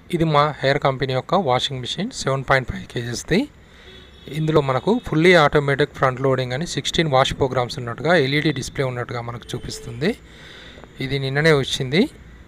ఇది మా Haier company యొక్క washing machine seven point five కేజెస్ది ఇందులో మనకు ఫుల్లీ ఆటోమేటిక్ ఫ్రంట్ లోడింగ్ అని సిక్స్టీన్ వాష్ ప్రోగ్రామ్స్ ఉన్నట్టుగా ఎల్ఈడి డిస్ప్లే ఉన్నట్టుగా మనకు చూపిస్తుంది ఇది నిన్ననే వచ్చింది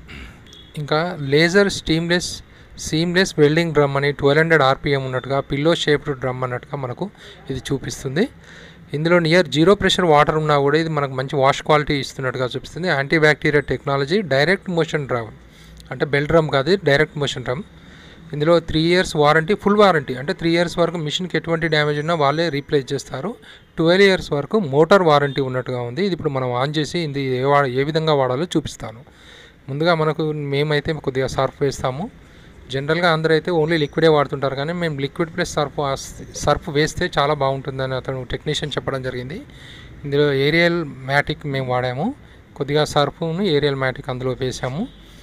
ఇంకా laser steamless seamless welding drum అని ట్వెల్వ్ హండ్రెడ్ ఆర్పిఎం ఉన్నట్టుగా పిల్లో షేప్డ్ డ్రమ్ అన్నట్టుగా మనకు ఇది చూపిస్తుంది ఇందులో నియర్ జీరో ప్రెషర్ వాటర్ ఉన్నా కూడా ఇది మనకు మంచి వాష్ క్వాలిటీ ఇస్తున్నట్టుగా చూపిస్తుంది anti bacteria technology direct motion drum అంటే బెల్ డ్రమ్ కాదు డైరెక్ట్ మోషన్ డ్రమ్ ఇందులో three years warranty full warranty అంటే త్రీ ఇయర్స్ వరకు మిషన్కి ఎటువంటి డ్యామేజ్ ఉన్నా వాళ్ళే రీప్లేస్ చేస్తారు ట్వెల్వ్ ఇయర్స్ వరకు మోటార్ వారంటీ ఉన్నట్టుగా ఉంది ఇది ఇప్పుడు మనం ఆన్ చేసి ఇది ఏ వా ఏ విధంగా వాడాలో చూపిస్తాను ముందుగా మనకు మేమైతే కొద్దిగా సర్ఫ్ వేస్తాము జనరల్గా అందరూ అయితే ఓన్లీ లిక్విడే వాడుతుంటారు కానీ మేము లిక్విడ్ ప్లస్ సర్ఫ్ సర్ఫ్ వేస్తే చాలా బాగుంటుందని అతను టెక్నీషియన్ చెప్పడం జరిగింది ఇందులో ఏరియల్ మ్యాటిక్ మేము వాడాము కొద్దిగా సర్ఫ్ను ఏరియల్ మ్యాటిక్ అందులో వేసాము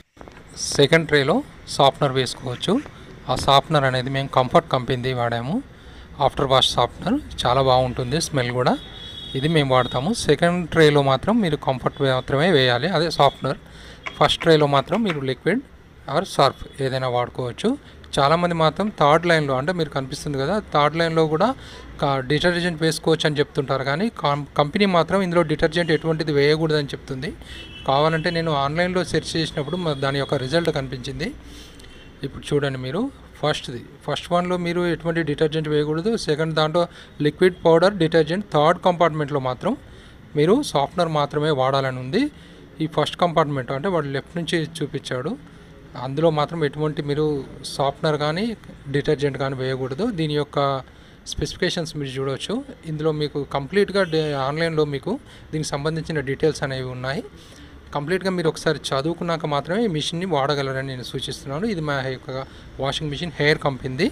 సెకండ్ ట్రేలో సాఫ్ట్నర్ వేసుకోవచ్చు ఆ సాఫ్ట్నర్ అనేది మేము కంఫర్ట్ కంపెనీది వాడాము ఆఫ్టర్ వాష్ సాఫ్ట్నర్ చాలా బాగుంటుంది స్మెల్ కూడా ఇది మేము వాడతాము సెకండ్ ట్రేలో మాత్రం మీరు కంఫర్ట్ మాత్రమే వేయాలి అదే సాఫ్ట్నర్ ఫస్ట్ ట్రేలో మాత్రం మీరు లిక్విడ్ ఆర్ సర్ఫ్ ఏదైనా వాడుకోవచ్చు చాలామంది మాత్రం థర్డ్ లైన్లో అంటే మీరు కనిపిస్తుంది కదా థర్డ్ లైన్లో కూడా డిటర్జెంట్ వేసుకోవచ్చు అని చెప్తుంటారు కానీ కంపెనీ మాత్రం ఇందులో డిటర్జెంట్ ఎటువంటిది వేయకూడదని చెప్తుంది కావాలంటే నేను ఆన్లైన్లో సెర్చ్ చేసినప్పుడు దాని యొక్క రిజల్ట్ కనిపించింది ఇప్పుడు చూడండి మీరు ఫస్ట్ది ఫస్ట్ వన్లో మీరు ఎటువంటి డిటర్జెంట్ వేయకూడదు సెకండ్ దాంట్లో లిక్విడ్ పౌడర్ డిటర్జెంట్ థర్డ్ కంపార్ట్మెంట్లో మాత్రం మీరు సాఫ్ట్నర్ మాత్రమే వాడాలని ఉంది ఈ ఫస్ట్ కంపార్ట్మెంట్ అంటే వాడు లెఫ్ట్ నుంచి చూపించాడు అందులో మాత్రం ఎటువంటి మీరు సాఫ్ట్నర్ కానీ డిటర్జెంట్ కానీ వేయకూడదు దీని యొక్క స్పెసిఫికేషన్స్ మీరు చూడవచ్చు ఇందులో మీకు కంప్లీట్గా ఆన్లైన్లో మీకు దీనికి సంబంధించిన డీటెయిల్స్ అనేవి ఉన్నాయి కంప్లీట్గా మీరు ఒకసారి చదువుకున్నాక మాత్రమే ఈ మిషన్ని వాడగలరని నేను సూచిస్తున్నాను ఇది మా యొక్క వాషింగ్ మిషన్ హెయిర్ కంపెనీది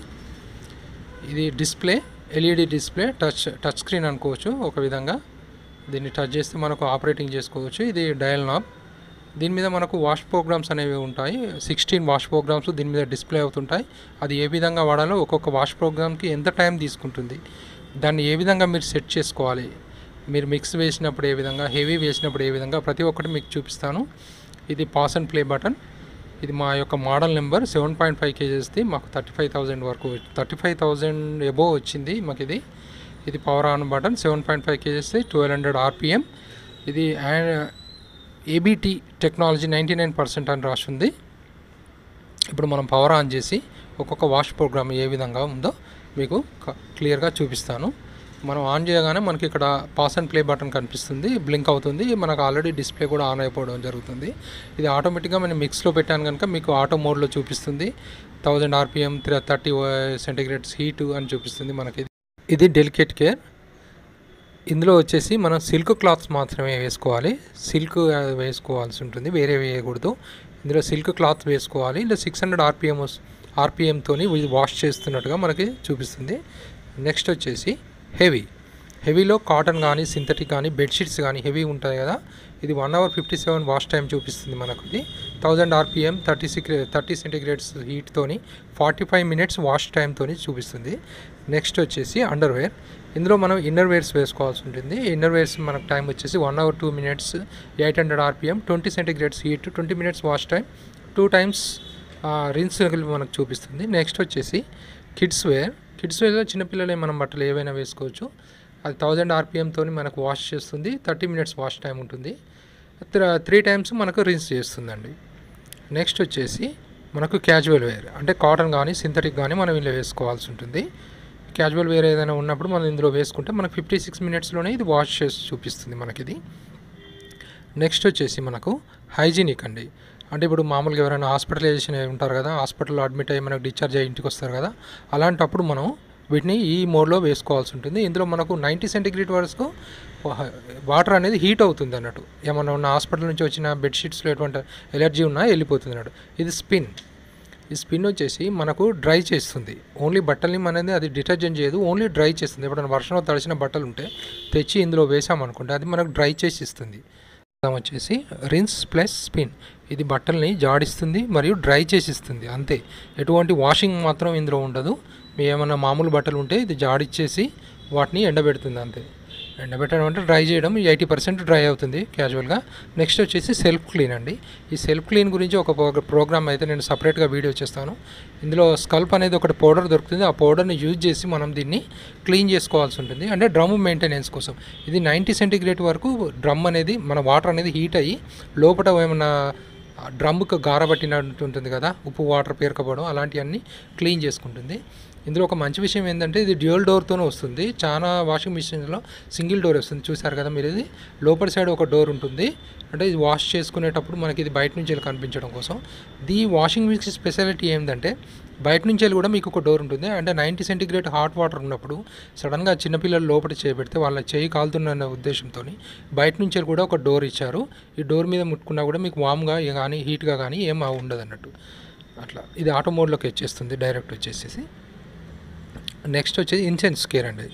ఇది display LED display touch touch screen అనుకోవచ్చు ఒక విధంగా దీన్ని టచ్ చేస్తే మనకు ఆపరేటింగ్ చేసుకోవచ్చు ఇది డయల్ నాబ్ దీని మీద మనకు వాష్ ప్రోగ్రామ్స్ అనేవి ఉంటాయి సిక్స్టీన్ వాష్ ప్రోగ్రామ్స్ దీని మీద డిస్ప్లే అవుతుంటాయి అది ఏ విధంగా వాడాలో ఒక్కొక్క వాష్ ప్రోగ్రామ్కి ఎంత టైం తీసుకుంటుంది దాన్ని ఏ విధంగా మీరు సెట్ చేసుకోవాలి మీరు మిక్స్ వేసినప్పుడు ఏ విధంగా హెవీ వేసినప్పుడు ఏ విధంగా ప్రతి ఒక్కటి మీకు చూపిస్తాను ఇది పాస్ అండ్ ప్లే బటన్ ఇది మా యొక్క model number seven point five కేజెస్ది మాకు థర్టీ ఫైవ్ థౌజండ్ వరకు థర్టీ ఫైవ్ థౌజండ్ ఎబో వచ్చింది మాకు ఇది ఇది power on button seven point five కేజెస్ది ట్వెల్వ్ హండ్రెడ్ ఆర్పిఎం ఇది ABT technology ninety nine percent అని రాసింది ఇప్పుడు మనం పవర్ ఆన్ చేసి ఒక్కొక్క వాష్ ప్రోగ్రామ్ ఏ విధంగా ఉందో మీకు క్లియర్గా చూపిస్తాను మనం ఆన్ చేయగానే మనకి ఇక్కడ పాస్ అండ్ ప్లే బటన్ కనిపిస్తుంది బ్లింక్ అవుతుంది మనకు ఆల్రెడీ డిస్ప్లే కూడా ఆన్ అయిపోవడం జరుగుతుంది ఇది ఆటోమేటిక్గా మనం మిక్స్లో పెట్టాను కనుక మీకు ఆటో మోడ్లో చూపిస్తుంది thousand RPM three thirty centigrades heat అని చూపిస్తుంది మనకి ఇది డెలికేట్ కేర్ ఇందులో వచ్చేసి మనం సిల్క్ క్లాత్స్ మాత్రమే వేసుకోవాలి సిల్క్ వేసుకోవాల్సి ఉంటుంది వేరే వేయకూడదు ఇందులో సిల్క్ క్లాత్ వేసుకోవాలి ఇలా సిక్స్ హండ్రెడ్ ఆర్పిఎం ఆర్పిఎంతో ఇది వాష్ చేస్తున్నట్టుగా మనకి చూపిస్తుంది నెక్స్ట్ వచ్చేసి హెవీ హెవీలో కాటన్ కానీ సింథటిక్ కానీ బెడ్షీట్స్ కానీ హెవీ ఉంటాయి కదా ఇది one hour fifty seven wash time చూపిస్తుంది మనకు ఇది thousand RPM thirty six thirty centigrades హీట్తోని ఫార్టీ ఫైవ్ మినిట్స్ వాష్ టైంతోని చూపిస్తుంది నెక్స్ట్ వచ్చేసి అండర్వేర్ ఇందులో మనం ఇన్నర్ వేర్స్ వేసుకోవాల్సి ఉంటుంది ఇన్నర్ వేర్స్ మనకు టైం వచ్చేసి one hour two minutes eight hundred RPM twenty centigrades heat twenty minutes wash time two times rinse మనకు చూపిస్తుంది నెక్స్ట్ వచ్చేసి కిడ్స్ వేర్ కిడ్స్ వేర్లో చిన్నపిల్లలే మనం బట్టలు ఏవైనా వేసుకోవచ్చు అది థౌజండ్ ఆర్పిఎంతో మనకు వాష్ చేస్తుంది థర్టీ మినిట్స్ వాష్ టైం ఉంటుంది త్రీ టైమ్స్ మనకు రిన్స్ చేస్తుందండి నెక్స్ట్ వచ్చేసి మనకు క్యాజువల్ వేర్ అంటే కాటన్ కానీ సింథటిక్ కానీ మనం ఇలా వేసుకోవాల్సి ఉంటుంది క్యాజువల్ వేర్ ఏదైనా ఉన్నప్పుడు మనం ఇందులో వేసుకుంటే మనకు ఫిఫ్టీ సిక్స్ మినిట్స్లోనే ఇది వాష్ చేసి చూపిస్తుంది మనకిది నెక్స్ట్ వచ్చేసి మనకు హైజీనిక్ అండి అంటే ఇప్పుడు మామూలుగా ఎవరైనా హాస్పిటలైజేషన్ అయి ఉంటారు కదా హాస్పిటల్లో అడ్మిట్ అయ్యి మనకు డిశ్చార్జ్ అయ్యి ఇంటికి వస్తారు కదా అలాంటప్పుడు మనం వీటిని ఈ మోడ్లో వేసుకోవాల్సి ఉంటుంది ఇందులో మనకు నైంటీ సెంటిగ్రేడ్ వరకు వాటర్ అనేది హీట్ అవుతుంది అన్నట్టు ఏమన్నా ఉన్న హాస్పిటల్ నుంచి వచ్చిన బెడ్షీట్స్లో ఎటువంటి ఎలర్జీ ఉన్నా వెళ్ళిపోతుంది అన్నట్టు ఇది స్పిన్ ఈ స్పిన్ వచ్చేసి మనకు డ్రై చేస్తుంది ఓన్లీ బట్టల్ని అనేది అది డిటర్జెంట్ చేయదు ఓన్లీ డ్రై చేస్తుంది ఎప్పుడైనా వర్షంలో తడిసిన బట్టలు ఉంటే తెచ్చి ఇందులో వేసామనుకుంటే అది మనకు డ్రై చేసి ఇస్తుంది వచ్చేసి రిన్స్ ప్లస్ స్పిన్ ఇది బట్టల్ని జాడిస్తుంది మరియు డ్రై చేసి ఇస్తుంది అంతే ఎటువంటి వాషింగ్ మాత్రం ఇందులో ఉండదు మీ ఏమైనా మామూలు బట్టలు ఉంటే ఇది జాడిచ్చేసి వాటిని ఎండబెడుతుంది అంతే ఎండబెట్టడం అంటే డ్రై చేయడం ఎయిటీ పర్సెంట్ డ్రై అవుతుంది క్యాజువల్గా నెక్స్ట్ వచ్చేసి సెల్ఫ్ క్లీన్ అండి ఈ సెల్ఫ్ క్లీన్ గురించి ఒక ప్రో- ప్రోగ్రామ్ అయితే నేను సపరేట్గా వీడియో చేస్తాను ఇందులో స్కల్ప్ అనేది ఒకటి పౌడర్ దొరుకుతుంది ఆ పౌడర్ని యూజ్ చేసి మనం దీన్ని క్లీన్ చేసుకోవాల్సి ఉంటుంది అంటే డ్రమ్ మెయింటెనెన్స్ కోసం ఇది నైంటీ సెంటిగ్రేడ్ వరకు డ్రమ్ అనేది మన వాటర్ అనేది హీట్ అయ్యి లోపల ఏమైనా డ్రమ్కి గారబట్టినట్టు ఉంటుంది కదా ఉప్పు వాటర్ పేరుకపోవడం అలాంటివన్నీ క్లీన్ చేసుకుంటుంది ఇందులో ఒక మంచి విషయం ఏంటంటే ఇది డ్యూయల్ డోర్తోనే వస్తుంది చాలా వాషింగ్ మిషన్స్లో సింగిల్ డోర్ వస్తుంది చూసారు కదా మీరు ఇది లోపల సైడ్ ఒక డోర్ ఉంటుంది అంటే ఇది వాష్ చేసుకునేటప్పుడు మనకి ఇది బయట నుంచి వెళ్ళి కనిపించడం కోసం ఈ వాషింగ్ మిషన్ స్పెషాలిటీ ఏంటంటే బయట నుంచి వెళ్ళి కూడా మీకు ఒక డోర్ ఉంటుంది అంటే నైంటీ సెంటిగ్రేడ్ హాట్ వాటర్ ఉన్నప్పుడు సడన్గా చిన్నపిల్లలు లోపల చేయబెడితే వాళ్ళ చేయి కాలుతున్న ఉద్దేశంతో బయట నుంచి వెళ్ళి కూడా ఒక డోర్ ఇచ్చారు ఈ డోర్ మీద ముట్టుకున్నా కూడా మీకు వామ్గా కానీ హీట్గా కానీ ఏం ఉండదు అన్నట్టు అట్లా ఇది ఆటో మోడ్లోకి వచ్చేస్తుంది డైరెక్ట్ వచ్చేసేసి నెక్స్ట్ వచ్చేసి ఇన్సెన్స్ కేర్ అండి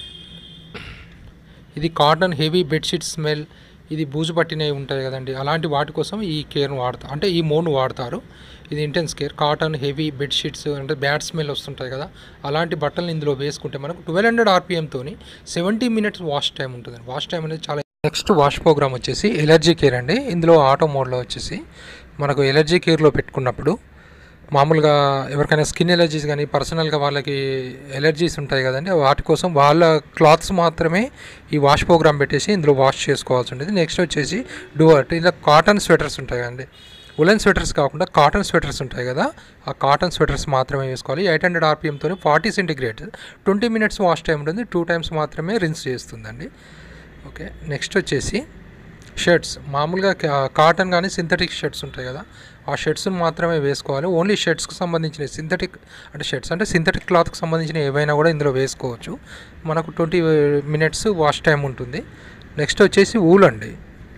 ఇది కాటన్ హెవీ బెడ్షీట్ స్మెల్ ఇది బూజు పట్టినవి ఉంటాయి కదండి అలాంటి వాటి కోసం ఈ కేర్ను వాడతారు అంటే ఈ మోడ్ను వాడతారు ఇది intense care cotton heavy bedsheets అంటే బ్యాడ్ స్మెల్ వస్తుంటాయి కదా అలాంటి బట్టలు ఇందులో వేసుకుంటే మనకు ట్వెల్వ్ హండ్రెడ్ ఆర్పిఎంతో సెవెంటీ మినిట్స్ వాష్ టైం ఉంటుంది వాష్ టైం అనేది చాలా నెక్స్ట్ వాష్ ప్రోగ్రామ్ వచ్చేసి ఎలర్జీ కేర్ అండి ఇందులో ఆటో మోడ్లో వచ్చేసి మనకు ఎలర్జీ కేర్లో పెట్టుకున్నప్పుడు మామూలుగా ఎవరికైనా స్కిన్ ఎలర్జీస్ కానీ పర్సనల్గా వాళ్ళకి ఎలర్జీస్ ఉంటాయి కదండి వాటి కోసం వాళ్ళ క్లాత్స్ మాత్రమే ఈ వాష్ ప్రోగ్రామ్ పెట్టేసి ఇందులో వాష్ చేసుకోవాల్సి ఉంటుంది నెక్స్ట్ వచ్చేసి డూవర్ట్ ఇలా కాటన్ స్వెటర్స్ ఉంటాయి కదండి ఉలెన్ స్వెటర్స్ కాకుండా కాటన్ స్వెటర్స్ ఉంటాయి కదా ఆ కాటన్ స్వెటర్స్ మాత్రమే వేసుకోవాలి ఎయిట్ హండ్రెడ్ ఆర్పిఎంతో forty centigrade twenty minutes wash time ఉంటుంది టూ టైమ్స్ మాత్రమే రిన్స్ చేస్తుందండి ఓకే నెక్స్ట్ వచ్చేసి షర్ట్స్ మామూలుగా కా- కాటన్ కానీ సింథటిక్ షర్ట్స్ ఉంటాయి కదా ఆ షర్ట్స్ని మాత్రమే వేసుకోవాలి ఓన్లీ షర్ట్స్కి సంబంధించిన సింథటిక్ అంటే షర్ట్స్ అంటే సింథటిక్ క్లాత్కి సంబంధించిన ఏవైనా కూడా ఇందులో వేసుకోవచ్చు మనకు ట్వంటీ మినిట్స్ వాష్ టైం ఉంటుంది నెక్స్ట్ వచ్చేసి ఊల్ అండి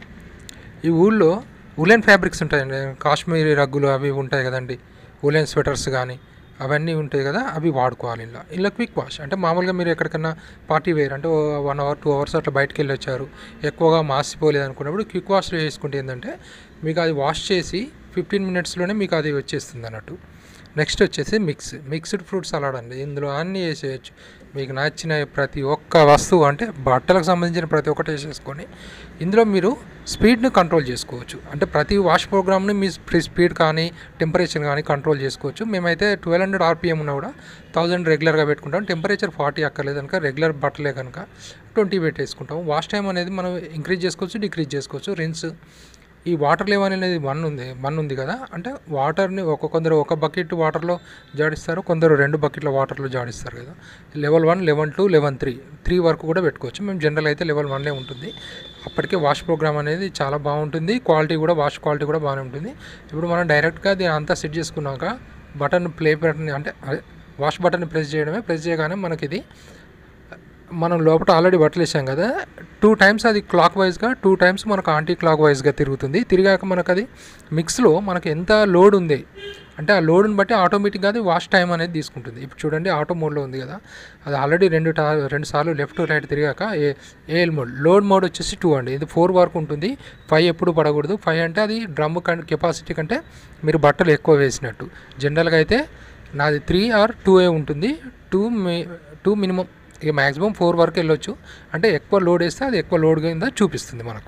ఈ ఊళ్ళో ఉలెన్ ఫ్యాబ్రిక్స్ ఉంటాయండి కాశ్మీరీ రగ్గులు అవి ఉంటాయి కదండి ఉలెన్ స్వెటర్స్ కానీ అవన్నీ ఉంటాయి కదా అవి వాడుకోవాలి ఇలా ఇలా క్విక్ వాష్ అంటే మామూలుగా మీరు ఎక్కడికన్నా పార్టీ వేర్ అంటే వన్ అవర్ టూ అవర్స్ అట్లా బయటకు వెళ్ళి వచ్చారు ఎక్కువగా మాసిపోలేదు అనుకున్నప్పుడు క్విక్ వాష్లో వేసుకుంటే ఏంటంటే మీకు అది వాష్ చేసి ఫిఫ్టీన్ మినిట్స్లోనే మీకు అది వచ్చేస్తుంది అన్నట్టు నెక్స్ట్ వచ్చేసి మిక్స్ మిక్స్డ్ ఫ్రూట్ సలాడ్ అండి ఇందులో అన్నీ వేసేయచ్చు మీకు నచ్చిన ప్రతి ఒక్క వస్తువు అంటే బట్టలకు సంబంధించిన ప్రతి ఒక్కటి వేసేసుకొని ఇందులో మీరు స్పీడ్ని కంట్రోల్ చేసుకోవచ్చు అంటే ప్రతి వాష్ ప్రోగ్రామ్ని మీ స్పీడ్ కానీ టెంపరేచర్ కానీ కంట్రోల్ చేసుకోవచ్చు మేమైతే ట్వెల్వ్ హండ్రెడ్ ఆర్పిఎం ఉన్నా కూడా థౌజండ్ రెగ్యులర్గా పెట్టుకుంటాం టెంపరేచర్ ఫార్టీ అక్కర్లేదు కనుక రెగ్యులర్ బట్టలే కనుక ట్వంటీ పెట్టేసుకుంటాం వాష్ టైం అనేది మనం ఇంక్రీజ్ చేసుకోవచ్చు డిక్రీజ్ చేసుకోవచ్చు రిన్స్ ఈ వాటర్ లెవెల్ అనేది వన్ ఉంది వన్ ఉంది కదా అంటే వాటర్ని ఒక కొందరు ఒక బకెట్ వాటర్లో జాడిస్తారు కొందరు రెండు బకెట్ల వాటర్లో జాడిస్తారు కదా level one level two level three three వరకు కూడా పెట్టుకోవచ్చు మేము జనరల్ అయితే లెవెల్ వన్లే ఉంటుంది అప్పటికే వాష్ ప్రోగ్రామ్ అనేది చాలా బాగుంటుంది క్వాలిటీ కూడా వాష్ క్వాలిటీ కూడా బాగానే ఉంటుంది ఇప్పుడు మనం డైరెక్ట్గా దీని అంతా సెట్ చేసుకున్నాక బటన్ ప్లే బటన్ అంటే అదే వాష్ బటన్ ప్రెస్ చేయడమే ప్రెస్ చేయగానే మనకి ఇది మనం లోపల ఆల్రెడీ బట్టలు వేసాం కదా టూ టైమ్స్ అది క్లాక్ వైజ్గా టూ టైమ్స్ మనకు ఆంటీ క్లాక్ వైజ్గా తిరుగుతుంది తిరిగాక మనకు అది మిక్స్లో మనకు ఎంత లోడ్ ఉంది అంటే ఆ లోడ్ని బట్టి ఆటోమేటిక్గా అది వాష్ టైం అనేది తీసుకుంటుంది ఇప్పుడు చూడండి ఆటో మోడ్లో ఉంది కదా అది ఆల్రెడీ రెండు టా రెండు సార్లు లెఫ్ట్ రైట్ తిరిగాక ఏ ఏఎల్ మోడ్ లోడ్ మోడ్ వచ్చేసి టూ అండి ఇది ఫోర్ వరకు ఉంటుంది ఫైవ్ ఎప్పుడు పడకూడదు ఫైవ్ అంటే అది డ్రమ్ కెపాసిటీ కంటే మీరు బట్టలు ఎక్కువ వేసినట్టు జనరల్గా అయితే నాది త్రీ ఆర్ టూ ఏ ఉంటుంది టూ మీ టూ మినిమం ఇక మ్యాక్సిమం ఫోర్ వరకు వెళ్ళొచ్చు అంటే ఎక్కువ లోడ్ వేస్తే అది ఎక్కువ లోడ్ కింద చూపిస్తుంది మనకు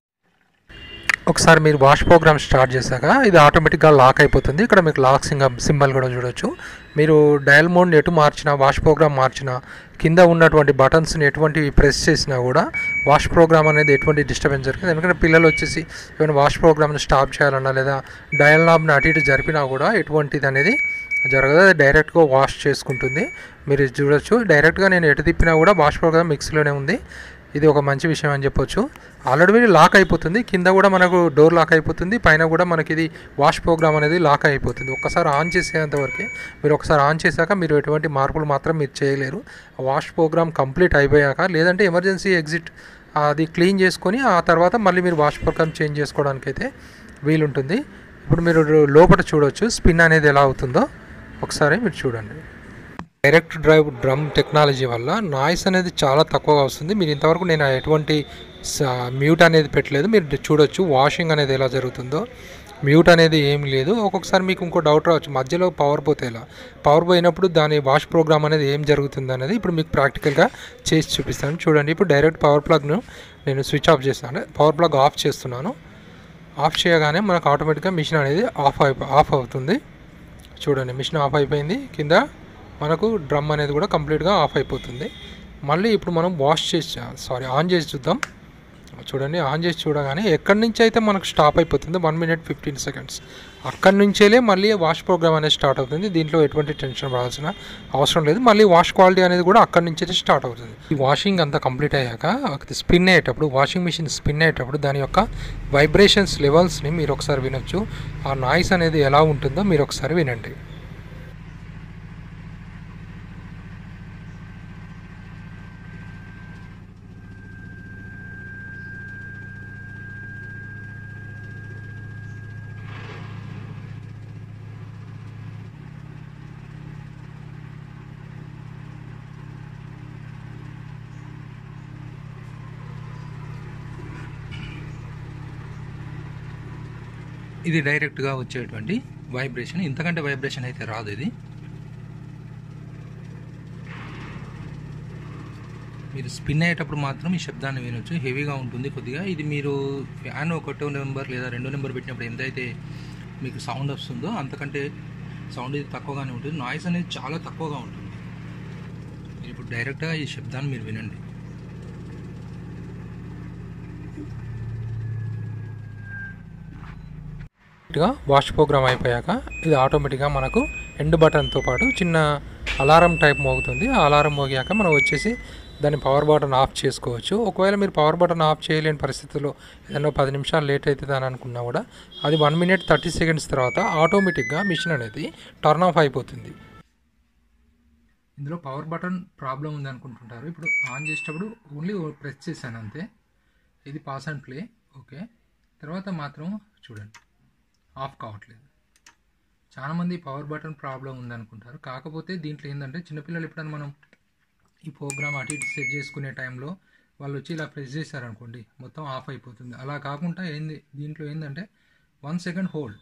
ఒకసారి మీరు వాష్ ప్రోగ్రామ్ స్టార్ట్ చేశాక ఇది ఆటోమేటిక్గా లాక్ అయిపోతుంది ఇక్కడ మీకు లాక్ సింగం సింబల్ కూడా చూడొచ్చు మీరు డయల్ మోడ్ని ఎటు మార్చినా వాష్ ప్రోగ్రామ్ మార్చినా కింద ఉన్నటువంటి బటన్స్ని ఎటువంటివి ప్రెస్ చేసినా కూడా వాష్ ప్రోగ్రామ్ అనేది ఎటువంటి డిస్టర్బెన్స్ జరగదు ఎందుకంటే పిల్లలు వచ్చేసి ఏమైనా వాష్ ప్రోగ్రామ్ని స్టాప్ చేయాలన్నా లేదా డయల్ నాబ్ని అటు ఇటు జరిపినా కూడా ఎటువంటిది అనేది జరగదు అది డైరెక్ట్గా వాష్ చేసుకుంటుంది మీరు ఇది చూడొచ్చు డైరెక్ట్గా నేను ఎటు తిప్పినా కూడా వాష్ ప్రోగ్రామ్ మిక్స్లోనే ఉంది ఇది ఒక మంచి విషయం అని చెప్పొచ్చు ఆల్రెడీ లాక్ అయిపోతుంది కింద కూడా మనకు డోర్ లాక్ అయిపోతుంది పైన కూడా మనకి ఇది వాష్ ప్రోగ్రామ్ అనేది లాక్ అయిపోతుంది ఒక్కసారి ఆన్ చేసేంత వరకే మీరు ఒకసారి ఆన్ చేశాక మీరు ఎటువంటి మార్పులు మాత్రం మీరు చేయలేరు వాష్ ప్రోగ్రామ్ కంప్లీట్ అయిపోయాక లేదంటే ఎమర్జెన్సీ ఎగ్జిట్ అది క్లీన్ చేసుకొని ఆ తర్వాత మళ్ళీ మీరు వాష్ ప్రోగ్రామ్ చేంజ్ చేసుకోవడానికి అయితే వీలుంటుంది ఇప్పుడు మీరు లోపల చూడొచ్చు స్పిన్ అనేది ఎలా అవుతుందో ఒకసారి మీరు చూడండి డైరెక్ట్ డ్రైవ్ డ్రమ్ టెక్నాలజీ వల్ల నాయిస్ అనేది చాలా తక్కువగా వస్తుంది మీరు ఇంతవరకు నేను ఎటువంటి మ్యూట్ అనేది పెట్టలేదు మీరు చూడొచ్చు వాషింగ్ అనేది ఎలా జరుగుతుందో మ్యూట్ అనేది ఏమి లేదు ఒక్కొక్కసారి మీకు ఇంకో డౌట్ రావచ్చు మధ్యలో పవర్ పోతే ఎలా పవర్ పోయినప్పుడు దాని వాష్ ప్రోగ్రామ్ అనేది ఏం జరుగుతుంది అనేది ఇప్పుడు మీకు ప్రాక్టికల్గా చేసి చూపిస్తాను చూడండి ఇప్పుడు డైరెక్ట్ పవర్ ప్లగ్ను నేను స్విచ్ ఆఫ్ చేస్తాను పవర్ ప్లగ్ ఆఫ్ చేస్తున్నాను ఆఫ్ చేయగానే మనకు ఆటోమేటిక్గా మిషన్ అనేది ఆఫ్ అయిపో ఆఫ్ అవుతుంది చూడండి మిషన్ ఆఫ్ అయిపోయింది కింద మనకు డ్రమ్ అనేది కూడా కంప్లీట్గా ఆఫ్ అయిపోతుంది మళ్ళీ ఇప్పుడు మనం వాష్ చేసి సారీ ఆన్ చేసి చూద్దాం చూడండి ఆన్ చేసి చూడగానే ఎక్కడి నుంచి అయితే మనకు స్టాప్ అయిపోతుంది వన్ మినిట్ ఫిఫ్టీన్ సెకండ్స్ అక్కడి నుంచేలే మళ్ళీ వాష్ ప్రోగ్రామ్ అనేది స్టార్ట్ అవుతుంది దీంట్లో ఎటువంటి టెన్షన్ పడాల్సిన అవసరం లేదు మళ్ళీ వాష్ క్వాలిటీ అనేది కూడా అక్కడి నుంచే స్టార్ట్ అవుతుంది ఈ వాషింగ్ అంతా కంప్లీట్ అయ్యాక స్పిన్ అయ్యేటప్పుడు వాషింగ్ మిషన్ స్పిన్ అయ్యేటప్పుడు దాని యొక్క వైబ్రేషన్స్ లెవెల్స్ని మీరు ఒకసారి వినొచ్చు ఆ నాయిస్ అనేది ఎలా ఉంటుందో మీరు ఒకసారి వినండి ఇది డైరెక్ట్గా వచ్చేటువంటి వైబ్రేషన్ ఇంతకంటే వైబ్రేషన్ అయితే రాదు ఇది మీరు స్పిన్ అయ్యేటప్పుడు మాత్రం ఈ శబ్దాన్ని వినొచ్చు హెవీగా ఉంటుంది కొద్దిగా ఇది మీరు ఫ్యాన్ ఒకటో నెంబర్ లేదా రెండో నెంబర్ పెట్టినప్పుడు ఎంతైతే మీకు సౌండ్ వస్తుందో అంతకంటే సౌండ్ ఇది తక్కువగానే ఉంటుంది నాయిస్ అనేది చాలా తక్కువగా ఉంటుంది మీరు ఇప్పుడు డైరెక్ట్గా ఈ శబ్దాన్ని మీరు వినండి గా వాష్ ప్రోగ్రామ్ అయిపోయాక ఇది ఆటోమేటిక్గా మనకు ఎండ్ బటన్తో పాటు చిన్న అలారం టైప్ మోగుతుంది ఆ అలారం మోగాక మనం వచ్చేసి దాని పవర్ బటన్ ఆఫ్ చేసుకోవచ్చు ఒకవేళ మీరు పవర్ బటన్ ఆఫ్ చేయలేని పరిస్థితుల్లో ఏదైనా పది నిమిషాలు లేట్ అవుతుంది అని అనుకున్నా కూడా అది వన్ మినిట్ థర్టీ సెకండ్స్ తర్వాత ఆటోమేటిక్గా మిషన్ అనేది టర్న్ ఆఫ్ అయిపోతుంది ఇందులో పవర్ బటన్ ప్రాబ్లం ఉంది అనుకుంటుంటారు ఇప్పుడు ఆన్ చేసేటప్పుడు ఓన్లీ ప్రెస్ చేశాను అంతే ఇది పాస్ అండ్ ప్లే ఓకే తర్వాత మాత్రం చూడండి ఆఫ్ కావట్లేదు చాలామంది పవర్ బటన్ ప్రాబ్లం ఉందనుకుంటారు కాకపోతే దీంట్లో ఏంటంటే చిన్నపిల్లలు ఎప్పుడైనా మనం ఈ ప్రోగ్రామ్ అటు ఇటు సెట్ చేసుకునే టైంలో వాళ్ళు వచ్చి ఇలా ప్రెస్ చేశారనుకోండి మొత్తం ఆఫ్ అయిపోతుంది అలా కాకుండా ఏంది దీంట్లో ఏంటంటే వన్ సెకండ్ హోల్డ్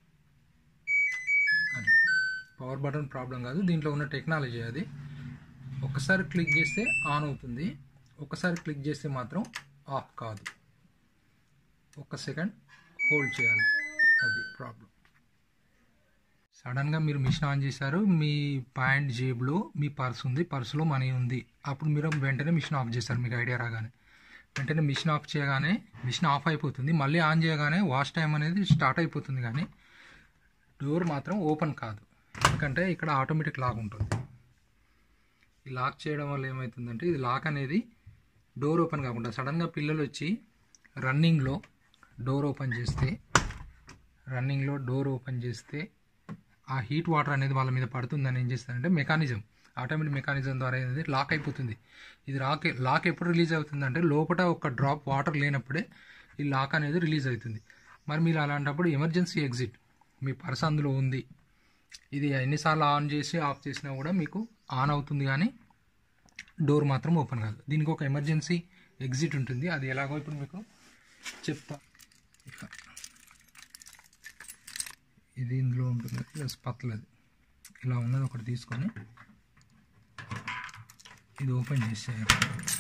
అది పవర్ బటన్ ప్రాబ్లం కాదు దీంట్లో ఉన్న టెక్నాలజీ అది ఒకసారి క్లిక్ చేస్తే ఆన్ అవుతుంది ఒకసారి క్లిక్ చేస్తే మాత్రం ఆఫ్ కాదు ఒక సెకండ్ హోల్డ్ చేయాలి అది ప్రాబ్లం సడన్గా మీరు మిషన్ ఆన్ చేశారు మీ ప్యాంట్ జేబులో మీ పర్స్ ఉంది పర్సులో మనీ ఉంది అప్పుడు మీరు వెంటనే మిషన్ ఆఫ్ చేస్తారు మీకు ఐడియా రాగానే వెంటనే మిషన్ ఆఫ్ చేయగానే మిషన్ ఆఫ్ అయిపోతుంది మళ్ళీ ఆన్ చేయగానే వాష్ టైం అనేది స్టార్ట్ అయిపోతుంది కానీ డోర్ మాత్రం ఓపెన్ కాదు ఎందుకంటే ఇక్కడ ఆటోమేటిక్ లాక్ ఉంటుంది ఈ లాక్ చేయడం వల్ల ఏమవుతుందంటే ఇది లాక్ అనేది డోర్ ఓపెన్ కాకుండా సడన్గా పిల్లలు వచ్చి రన్నింగ్లో డోర్ ఓపెన్ చేస్తే రన్నింగ్లో డోర్ ఓపెన్ చేస్తే ఆ హీట్ వాటర్ అనేది వాళ్ళ మీద పడుతుందని ఏం చేస్తారంటే మెకానిజం ఆటోమేటిక్ మెకానిజం ద్వారా అనేది లాక్ అయిపోతుంది ఇది లాక్ లాక్ ఎప్పుడు రిలీజ్ అవుతుందంటే లోపల ఒక డ్రాప్ వాటర్ లేనప్పుడే ఈ లాక్ అనేది రిలీజ్ అవుతుంది మరి మీరు అలాంటప్పుడు ఎమర్జెన్సీ ఎగ్జిట్ మీ పర్స్ అందులో ఉంది ఇది ఎన్నిసార్లు ఆన్ చేసి ఆఫ్ చేసినా కూడా మీకు ఆన్ అవుతుంది కానీ డోర్ మాత్రం ఓపెన్ కాదు దీనికి ఒక ఎమర్జెన్సీ ఎగ్జిట్ ఉంటుంది అది ఎలాగో ఇప్పుడు మీకు చెప్తా ఇట్లా ఇది ఇందులో ఉంటుంది ప్లస్ పత్తలది ఇలా ఉన్నది ఒకటి తీసుకొని ఇది ఓపెన్ చేసేయాలి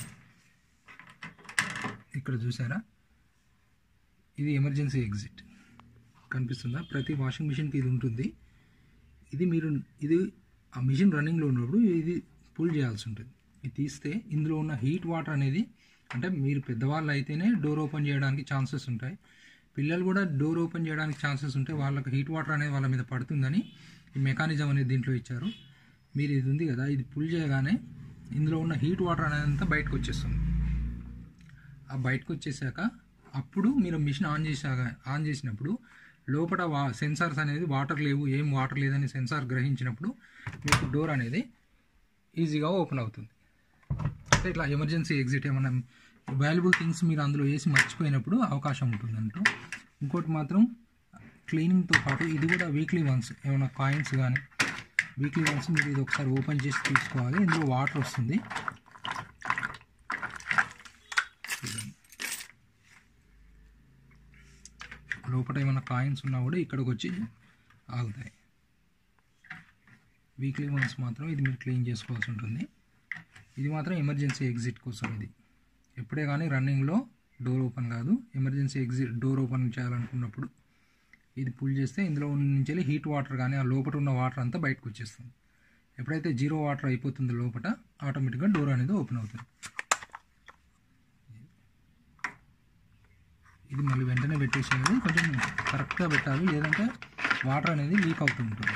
ఇక్కడ చూసారా ఇది ఎమర్జెన్సీ ఎగ్జిట్ కనిపిస్తుందా ప్రతి వాషింగ్ మిషన్కి ఇది ఉంటుంది ఇది మీరు ఇది ఆ మిషన్ రన్నింగ్లో ఉన్నప్పుడు ఇది పుల్ చేయాల్సి ఉంటుంది ఇది తీస్తే ఇందులో ఉన్న హీట్ వాటర్ అనేది అంటే మీరు పెద్దవాళ్ళు అయితేనే డోర్ ఓపెన్ చేయడానికి ఛాన్సెస్ ఉంటాయి పిల్లలు కూడా డోర్ ఓపెన్ చేయడానికి ఛాన్సెస్ ఉంటాయి వాళ్ళకి హీట్ వాటర్ అనేది వాళ్ళ మీద పడుతుందని ఈ మెకానిజం అనేది దీంట్లో ఇచ్చారు మీరు ఇది ఉంది కదా ఇది పుల్ చేయగానే ఇందులో ఉన్న హీట్ వాటర్ అనేది అంతా బయటకు వచ్చేస్తుంది ఆ బయటకు వచ్చేసాక అప్పుడు మీరు మిషన్ ఆన్ చేసాక ఆన్ చేసినప్పుడు లోపల వా సెన్సార్స్ అనేది వాటర్ లేవు ఏం వాటర్ లేదని సెన్సార్ గ్రహించినప్పుడు మీకు డోర్ అనేది ఈజీగా ఓపెన్ అవుతుంది అంటే ఇట్లా ఎమర్జెన్సీ ఎగ్జిట్ ఏమన్నా వాల్యుబుల్ థింగ్స్ మీరు అందులో వేసి మర్చిపోయినప్పుడు అవకాశం ఉంటుంది అంటూ ఇంకోటి మాత్రం క్లీనింగ్తో పాటు ఇది కూడా వీక్లీ వన్స్ ఏమైనా కాయిన్స్ కానీ వీక్లీ వన్స్ మీరు ఇది ఒకసారి ఓపెన్ చేసి తీసుకోవాలి ఇందులో వాటర్ వస్తుంది చూడండి లోపల ఏమైనా కాయిన్స్ ఉన్నా కూడా ఇక్కడికి వచ్చి ఆగుతాయి వీక్లీ వన్స్ మాత్రం ఇది మీరు క్లీన్ చేసుకోవాల్సి ఉంటుంది ఇది మాత్రం ఎమర్జెన్సీ ఎగ్జిట్ కోసం ఇది ఎప్పుడే కానీ రన్నింగ్లో డోర్ ఓపెన్ కాదు ఎమర్జెన్సీ ఎగ్జిట్ డోర్ ఓపెన్ చేయాలనుకున్నప్పుడు ఇది పుల్ చేస్తే ఇందులో నుంచి వెళ్ళి హీట్ వాటర్ కానీ ఆ లోపల ఉన్న వాటర్ అంతా బయటకు వచ్చేస్తుంది ఎప్పుడైతే జీరో వాటర్ అయిపోతుందో లోపల ఆటోమేటిక్గా డోర్ అనేది ఓపెన్ అవుతుంది ఇది మళ్ళీ వెంటనే పెట్టేసేయాలి కొంచెం కరెక్ట్గా పెట్టాలి లేదంటే వాటర్ అనేది లీక్ అవుతూ ఉంటుంది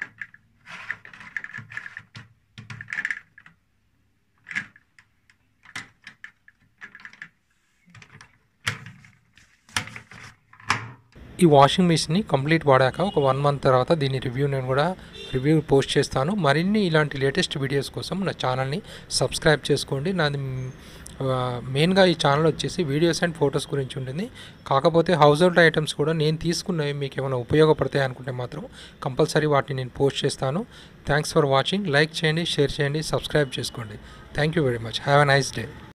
ఈ వాషింగ్ మిషన్ని కంప్లీట్ వాడాక ఒక వన్ మంత్ తర్వాత దీని రివ్యూ నేను కూడా రివ్యూ పోస్ట్ చేస్తాను మరిన్ని ఇలాంటి లేటెస్ట్ వీడియోస్ కోసం నా ఛానల్ని సబ్స్క్రైబ్ చేసుకోండి నాది మెయిన్గా ఈ ఛానల్ వచ్చేసి వీడియోస్ అండ్ ఫొటోస్ గురించి ఉంటుంది కాకపోతే హౌస్ హోల్డ్ ఐటమ్స్ కూడా నేను తీసుకున్నవి మీకు ఏమైనా ఉపయోగపడతాయి అనుకుంటే మాత్రం కంపల్సరీ వాటిని నేను పోస్ట్ చేస్తాను థ్యాంక్స్ ఫర్ వాచింగ్ లైక్ చేయండి షేర్ చేయండి సబ్స్క్రైబ్ చేసుకోండి thank you very much have a nice day